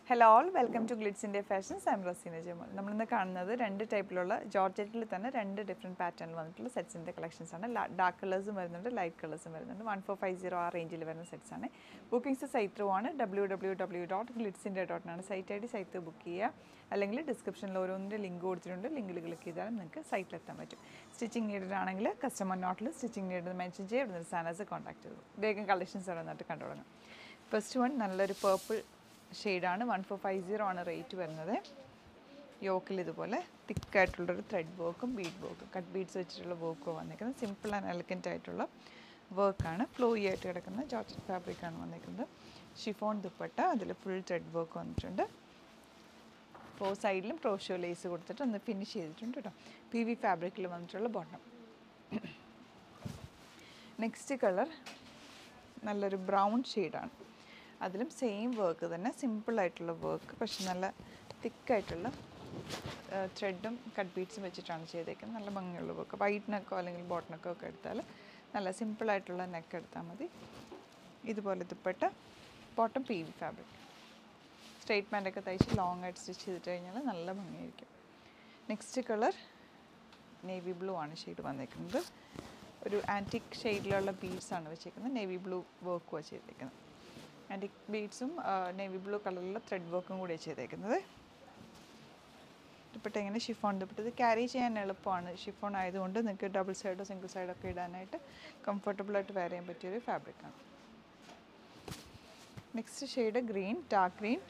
hello all welcome to Glitz India fashions I'm Raseena Jamol നമ്മളിന്ന് കാണുന്നത് രണ്ട് ടൈപ്പിലുള്ള ജോർജറ്റിൽ തന്നെ രണ്ട് ഡിഫറെൻറ്റ് പാറ്റേണിൽ വന്നിട്ടുള്ള സെറ്റ്സിൻ്റെ കളക്ഷൻസ് ആണ് ഡാർക്ക് കളേഴ്സും വരുന്നുണ്ട് ലൈറ്റ് കളേഴ്സും വരുന്നുണ്ട് വൺ ഫോർ ഫൈവ് സീറോ ആ റേഞ്ചിൽ വരുന്ന സെറ്റ്സ് ആണ് ബുക്കിംഗ്സ് സൈറ്റ് ത്രൂ ആണ് W W W dot Glitz India ഡോട്ടിനാണ് site I D site book ചെയ്യുക അല്ലെങ്കിൽ ഡിസ്ക്രിപ്ഷനിൽ ഓരോന്നിൻ്റെ ലിങ്ക് കൊടുത്തിട്ടുണ്ട് ലിങ്കിൽ ക്ലിക്ക് ചെയ്താലും നിങ്ങൾക്ക് സൈറ്റിലെത്താൻ പറ്റും സ്റ്റിച്ചിങ് നീഡഡ് ആണെങ്കിൽ കസ്റ്റമർ നോട്ടിൽ സ്റ്റിച്ചിങ് നീഡഡ് മെൻഷൻ ചെയ്യുക ഇവിടുന്ന് സാനസ് കോൺടാക്ട് ചെയ്തു വേഗം കളക്ഷൻസ് ഓരോന്നായിട്ട് കണ്ടു തുടങ്ങാം ഫസ്റ്റ് വൺ നല്ലൊരു പേർപ്പിൾ ഷെയ്ഡാണ് വൺ ഫോർ ഫൈവ് സീറോ ആണ് റേറ്റ് വരുന്നത് യോക്കിൽ ഇതുപോലെ തിക്കായിട്ടുള്ളൊരു ത്രെഡ് വർക്കും ബീഡ് വർക്കും കട്ട് ബീഡ്സ് വെച്ചിട്ടുള്ള വർക്കും വന്നിരിക്കുന്നത് സിമ്പിൾ ആൻഡ് എലഗൻ്റ് ആയിട്ടുള്ള വർക്കാണ് ഫ്ലോയി ആയിട്ട് കിടക്കുന്ന ജോർജറ്റ് ഫാബ്രിക്കാണ് വന്നിരിക്കുന്നത് ഷിഫോൺ ദുപ്പട്ട അതിൽ ഫുൾ ത്രെഡ് വർക്ക് വന്നിട്ടുണ്ട് ഫോർ സൈഡിലും പ്രോഷോ ലേസ് കൊടുത്തിട്ട് ഒന്ന് ഫിനിഷ് ചെയ്തിട്ടുണ്ട് കേട്ടോ പി വി ഫാബ്രിക്കിൽ വന്നിട്ടുള്ള ബോട്ടം നെക്സ്റ്റ് കളർ നല്ലൊരു ബ്രൗൺ ഷെയ്ഡാണ് അതിലും സെയിം വർക്ക് തന്നെ സിമ്പിളായിട്ടുള്ള വർക്ക് പക്ഷെ നല്ല തിക്കായിട്ടുള്ള ത്രെഡും കട്ട് ബീഡ്സും വെച്ചിട്ടാണ് ചെയ്തേക്കുന്നത് നല്ല ഭംഗിയുള്ള വർക്ക് വൈറ്റ് നെക്കോ അല്ലെങ്കിൽ ബോട്ട് നെക്കോ ഒക്കെ എടുത്താൽ നല്ല സിമ്പിളായിട്ടുള്ള നെക്ക് എടുത്താൽ മതി ഇതുപോലെ dupatta bottom P V fabric straight പാൻ്റൊക്കെ തയ്ച്ച് ലോങ് ആയിട്ട് സ്റ്റിച്ച് ചെയ്തിട്ട് കഴിഞ്ഞാൽ നല്ല ഭംഗിയായിരിക്കും നെക്സ്റ്റ് കളർ നേവി ബ്ലൂ ആണ് ഷെയ്ഡ് വന്നേക്കുന്നത് ഒരു ആൻറ്റിക് ഷെയ്ഡിലുള്ള ബീഡ്സ് ആണ് വെച്ചേക്കുന്നത് നേവി ബ്ലൂ വർക്കുമാണ് ചെയ്തേക്കുന്നത് ആൻറ്റിക് ബീഡ്സും നേവി ബ്ലൂ കളറിലുള്ള ത്രെഡ് വർക്കും കൂടിയാണ് ചെയ്തേക്കുന്നത് ദുപ്പട്ട ഇങ്ങനെ ഷിഫോൺ ദുപ്പട്ട ഇത് ക്യാരി ചെയ്യാൻ എളുപ്പമാണ് ഷിഫോൺ ആയതുകൊണ്ട് നിങ്ങൾക്ക് ഡബിൾ സൈഡോ സിംഗിൾ സൈഡോ ഒക്കെ ഇടാനായിട്ട് കംഫർട്ടബിളായിട്ട് വെയർ ചെയ്യാൻ പറ്റിയൊരു ഫാബ്രിക്കാണ് next shade green dark green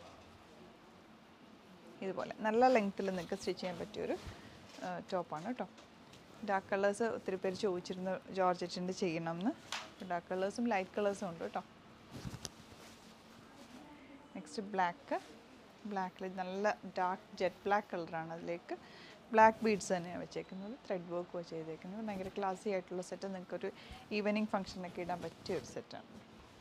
ഇതുപോലെ നല്ല ലെങ്ത്തിൽ നിങ്ങൾക്ക് സ്റ്റിച്ച് ചെയ്യാൻ പറ്റിയൊരു ടോപ്പാണ് കേട്ടോ ഡാർക്ക് കളേഴ്സ് ഒത്തിരി പേര് ചോദിച്ചിരുന്നു ജോർജറ്റിൻ്റെ ചെയ്യണമെന്ന് ഡാർക്ക് കളേഴ്സും ലൈറ്റ് കളേഴ്സും ഉണ്ട് കേട്ടോ നെക്സ്റ്റ് ബ്ലാക്ക് ബ്ലാക്കിൽ നല്ല ഡാർക്ക് ജെറ്റ് ബ്ലാക്ക് കളറാണ് അതിലേക്ക് ബ്ലാക്ക് ബീഡ്സ് തന്നെയാണ് വെച്ചേക്കുന്നത് ത്രെഡ് വർക്ക് ചെയ്തേക്കുന്നത് ഭയങ്കര ക്ലാസി ആയിട്ടുള്ള സെറ്റ് നിങ്ങൾക്കൊരു ഈവനിങ് ഫംഗ്ഷനൊക്കെ ഇടാൻ പറ്റിയ ഒരു സെറ്റാണ്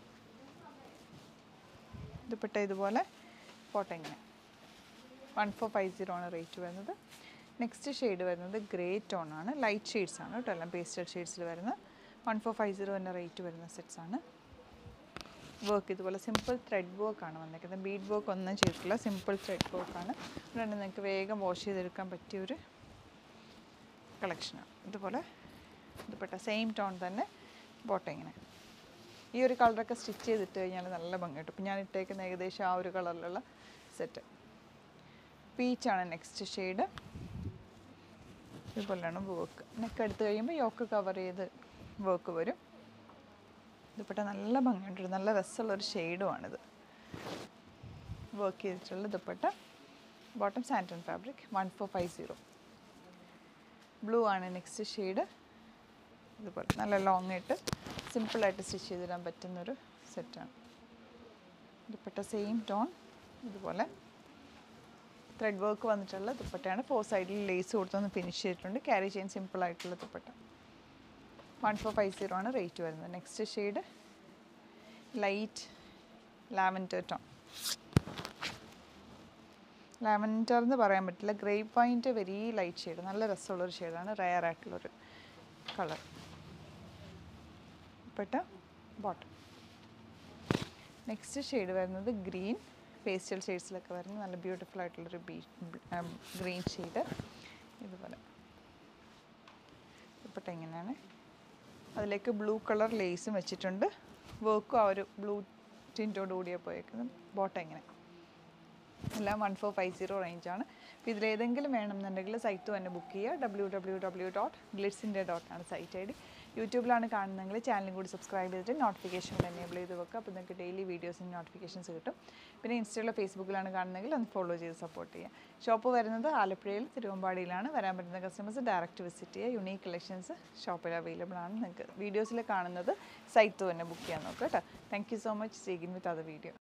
ദുപ്പട്ട ഇതുപോലെ ഫോട്ടോ ഇങ്ങനെ വൺ ഫോർ ഫൈവ് സീറോ ആണ് റേറ്റ് വരുന്നത് നെക്സ്റ്റ് ഷെയ്ഡ് വരുന്നത് ഗ്രേ ടോൺ ആണ് ലൈറ്റ് ഷെയ്ഡ്സ് ആണ് കേട്ടോ എല്ലാം പേസ്റ്റൽ ഷെയ്ഡ്സിൽ വരുന്ന വൺ ഫോർ ഫൈവ് സീറോ തന്നെ റേറ്റ് വരുന്ന സെറ്റ്സ് ആണ് വർക്ക് ഇതുപോലെ സിമ്പിൾ ത്രെഡ് വർക്കാണ് വന്നിരിക്കുന്നത് ബീഡ് വർക്ക് ഒന്നും ചെയ്തിട്ടില്ല സിമ്പിൾ ത്രെഡ് വർക്കാണ് അതുകൊണ്ട് നിങ്ങൾക്ക് വേഗം വാഷ് ചെയ്തെടുക്കാൻ പറ്റിയൊരു കളക്ഷനാണ് ഇതുപോലെ ഇതുപെട്ട സെയിം ടോൺ തന്നെ ബോട്ടം ഇങ്ങനെ ഈ ഒരു കളറൊക്കെ സ്റ്റിച്ച് ചെയ്തിട്ട് കഴിഞ്ഞാൽ നല്ല ഭംഗി കിട്ടും ഇപ്പം ഞാൻ ഇട്ടേക്കുന്ന ഏകദേശം ആ ഒരു കളറിലുള്ള സെറ്റ് പീച്ചാണ് നെക്സ്റ്റ് ഷെയ്ഡ് ഇതുപോലെയാണ് വർക്ക് നെക്ക് എടുത്ത് കഴിയുമ്പോൾ യോക്ക് കവർ ചെയ്ത് വർക്ക് വരും ദുപ്പട്ട നല്ല ഭംഗിയുണ്ട് ഒരു നല്ല രസമുള്ളൊരു ഷെയ്ഡുമാണിത് വർക്ക് ചെയ്തിട്ടുള്ള ദുപ്പട്ട ബോട്ടം സാൻറ്റൺ fabric one four five zero blue ആണ് നെക്സ്റ്റ് ഷെയ്ഡ് ഇതുപോലെ നല്ല ലോങ് ആയിട്ട് സിമ്പിളായിട്ട് സ്റ്റിച്ച് ചെയ്തിടാൻ പറ്റുന്നൊരു സെറ്റാണ് ദുപ്പട്ട സെയിം ടോൺ ഇതുപോലെ ത്രെഡ് വർക്ക് വന്നിട്ടുള്ള ദുപ്പട്ടയാണ് ഫോർ സൈഡിൽ ലേസ് കൊടുത്തൊന്ന് ഫിനിഷ് ചെയ്തിട്ടുണ്ട് ക്യാരി ചെയ്യാൻ സിമ്പിളായിട്ടുള്ള dupatta one four five zero ആണ് റേറ്റ് വരുന്നത് next shade light lavender tone lavender എന്ന് പറയാൻ പറ്റില്ല ഗ്രേപ്പ് വൈൻ്റെ വെരി ലൈറ്റ് ഷെയ്ഡ് നല്ല രസമുള്ളൊരു ഷെയ്ഡാണ് റയർ ആയിട്ടുള്ളൊരു കളർ പെട്ട ബോട്ടം നെക്സ്റ്റ് ഷെയ്ഡ് വരുന്നത് ഗ്രീൻ പേസ്റ്റൽ ഷെയ്ഡ്സിലൊക്കെ വരുന്ന നല്ല ബ്യൂട്ടിഫുൾ ആയിട്ടുള്ളൊരു ബീ ഗ്രീൻ ഷെയ്ഡ് ഇതുപോലെ ദുപ്പട്ട ഇങ്ങനെയാണ് അതിലേക്ക് ബ്ലൂ കളർ ലേസും വെച്ചിട്ടുണ്ട് വർക്കും ആ ഒരു ബ്ലൂ ടിൻറ്റോട് കൂടിയാണ് പോയേക്കുന്നത് ബോട്ടം ഇങ്ങനെ എല്ലാം വൺ ഫോർ ഫൈവ് സീറോ റേഞ്ചാണ് അപ്പോൾ ഇതിലേതെങ്കിലും വേണമെന്നുണ്ടെങ്കിൽ സൈറ്റ് തന്നെ ബുക്ക് ചെയ്യുക W W W dot Glitz India dot ആണ് സൈറ്റ് ഐ ഡി യൂട്യൂബിലാണ് കാണുന്നതെങ്കിൽ ചാനലും കൂടി സബ്സ്ക്രൈബ് ചെയ്തിട്ട് നോട്ടിഫിക്കേഷൻ എനേബിൾ ചെയ്ത് വെക്കുക അപ്പോൾ നിങ്ങൾക്ക് ഡെയിലി വീഡിയോസിന് നോട്ടിഫിക്കേഷൻസ് കിട്ടും പിന്നെ ഇൻസ്റ്റയിലോ ഫേസ്ബുക്കിലാണ് കാണുന്നതെങ്കിൽ ഒന്ന് ഫോളോ ചെയ്ത് സപ്പോർട്ട് ചെയ്യുക ഷോപ്പ് വരുന്നത് ആലപ്പുഴയിൽ തിരുവമ്പാടിയിലാണ് വരാൻ പറ്റുന്ന കസ്റ്റമേഴ്സ് ഡയറക്റ്റ് വിസിറ്റ് ചെയ്യുക യുണീക്ക് കളക്ഷൻസ് ഷോപ്പിൽ അവൈലബിൾ ആണ് നിങ്ങൾക്ക് വീഡിയോസിൽ കാണുന്നത് സൈറ്റ് തന്നെ ബുക്ക് ചെയ്യാൻ നോക്കുക കേട്ടോ thank you so much see again with അത് വീഡിയോ